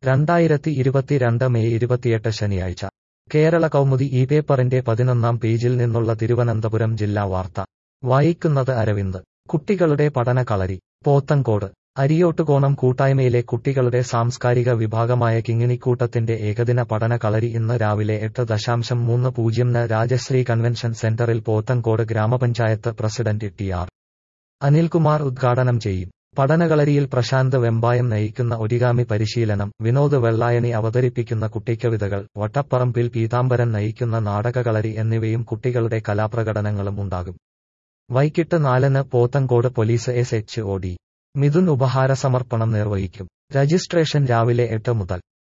രണ്ടായിരത്തി ഇരുപത്തിരണ്ട് മെയ് ഇരുപത്തിയെട്ട് ശനിയാഴ്ച കേരള കൗമുദി ഈ പേപ്പറിന്റെ പതിനൊന്നാം പേജിൽ നിന്നുള്ള തിരുവനന്തപുരം ജില്ലാ വാർത്ത വായിക്കുന്നത് അരവിന്ദ് കുട്ടികളുടെ പഠന കളരി പോത്തങ്കോട് അരിയോട്ടുകോണം കൂട്ടായ്മയിലെ കുട്ടികളുടെ സാംസ്കാരിക വിഭാഗമായ കിങ്ങിണിക്കൂട്ടത്തിന്റെ ഏകദിന പഠന കളരി ഇന്ന് രാവിലെ എട്ട് ദശാംശം മൂന്ന് പൂജ്യംന് രാജശ്രീ കൺവെൻഷൻ സെന്ററിൽ പോത്തങ്കോട് ഗ്രാമപഞ്ചായത്ത് പ്രസിഡന്റ് ടി ആർ അനിൽകുമാർ ഉദ്ഘാടനം ചെയ്യും പഠനകളരിയിൽ പ്രശാന്ത് വെമ്പായം നയിക്കുന്ന ഒരിഗാമി പരിശീലനം വിനോദ് വെള്ളായണി അവതരിപ്പിക്കുന്ന കുട്ടിക്കവിതകൾ വട്ടപ്പറമ്പിൽ പീതാംബരൻ നയിക്കുന്ന നാടകകളരി എന്നിവയും കുട്ടികളുടെ കലാപ്രകടനങ്ങളും ഉണ്ടാകും വൈകിട്ട് നാലിന് Pothencode police S H O D Mithun ഉപഹാര സമർപ്പണം നിർവഹിക്കും രജിസ്ട്രേഷൻ രാവിലെ എട്ട് മുതൽ